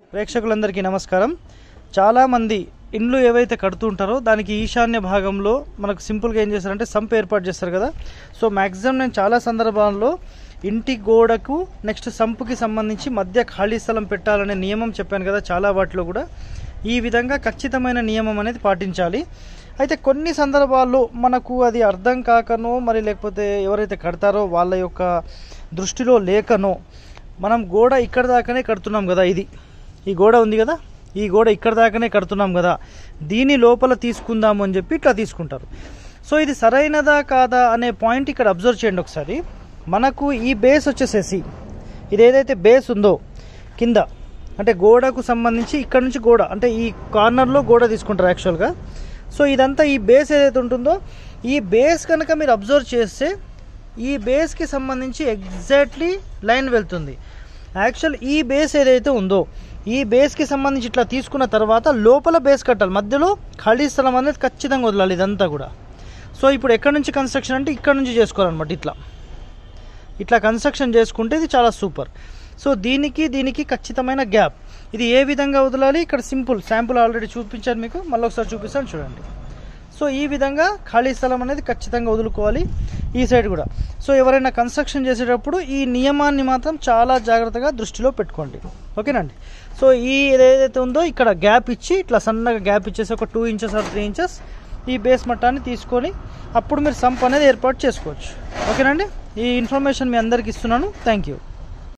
ప్రేక్షకులందరికీ నమస్కారం చాలామంది ఇండ్లు ఏవైతే కడుతూ ఉంటారో దానికి ఈశాన్య భాగంలో మనకు సింపుల్గా ఏం చేస్తారంటే సంప్ ఏర్పాటు చేస్తారు కదా సో మ్యాక్సిమం నేను చాలా సందర్భాల్లో ఇంటి గోడకు నెక్స్ట్ సంపుకి సంబంధించి మధ్య ఖాళీ స్థలం పెట్టాలనే నియమం చెప్పాను కదా చాలా వాటిలో కూడా ఈ విధంగా ఖచ్చితమైన నియమం అనేది పాటించాలి అయితే కొన్ని సందర్భాల్లో మనకు అది అర్థం కాకనో మరి లేకపోతే ఎవరైతే కడతారో వాళ్ళ యొక్క దృష్టిలో లేకనో మనం గోడ ఇక్కడ దాకానే కడుతున్నాం కదా ఇది ఈ గోడ ఉంది కదా ఈ గోడ ఇక్కడ దాకానే కడుతున్నాం కదా దీని లోపల తీసుకుందాము అని చెప్పి ఇట్లా తీసుకుంటారు సో ఇది సరైనదా కాదా అనే పాయింట్ ఇక్కడ అబ్జర్వ్ చేయండి ఒకసారి మనకు ఈ బేస్ వచ్చేసేసి ఇది ఏదైతే బేస్ ఉందో కింద అంటే గోడకు సంబంధించి ఇక్కడ నుంచి గోడ అంటే ఈ కార్నర్లో గోడ తీసుకుంటారు యాక్చువల్గా సో ఇదంతా ఈ బేస్ ఏదైతే ఉంటుందో ఈ బేస్ కనుక మీరు అబ్జర్వ్ చేస్తే ఈ బేస్కి సంబంధించి ఎగ్జాక్ట్లీ లైన్ వెళ్తుంది యాక్చువల్ ఈ బేస్ ఏదైతే ఉందో ఈ బేస్కి సంబంధించి ఇట్లా తీసుకున్న తర్వాత లోపల బేస్ కట్టాలి మధ్యలో ఖాళీ స్థలం అనేది ఖచ్చితంగా వదలాలి ఇదంతా కూడా సో ఇప్పుడు ఎక్కడి నుంచి కన్స్ట్రక్షన్ అంటే ఇక్కడ నుంచి చేసుకోవాలన్నమాట ఇట్లా ఇట్లా కన్స్ట్రక్షన్ చేసుకుంటే ఇది చాలా సూపర్ సో దీనికి దీనికి ఖచ్చితమైన గ్యాప్ ఇది ఏ విధంగా వదలాలి ఇక్కడ సింపుల్ శాంపుల్ ఆల్రెడీ చూపించాను మీకు మళ్ళీ ఒకసారి చూపిస్తాను చూడండి సో ఈ విధంగా ఖాళీ స్థలం అనేది ఖచ్చితంగా వదులుకోవాలి ఈ సైడ్ కూడా సో ఎవరైనా కన్స్ట్రక్షన్ చేసేటప్పుడు ఈ నియమాన్ని మాత్రం చాలా జాగ్రత్తగా దృష్టిలో పెట్టుకోండి ఓకేనండి సో ఈ ఏదైతే ఉందో ఇక్కడ గ్యాప్ ఇచ్చి ఇట్లా సన్నగా గ్యాప్ ఇచ్చేసి ఒక two inches or three inches ఈ బేస్ మట్టాన్ని తీసుకొని అప్పుడు మీరు సంప్ అనేది ఏర్పాటు చేసుకోవచ్చు ఓకేనండి ఈ ఇన్ఫర్మేషన్ మీ అందరికి ఇస్తున్నాను థ్యాంక్ యూ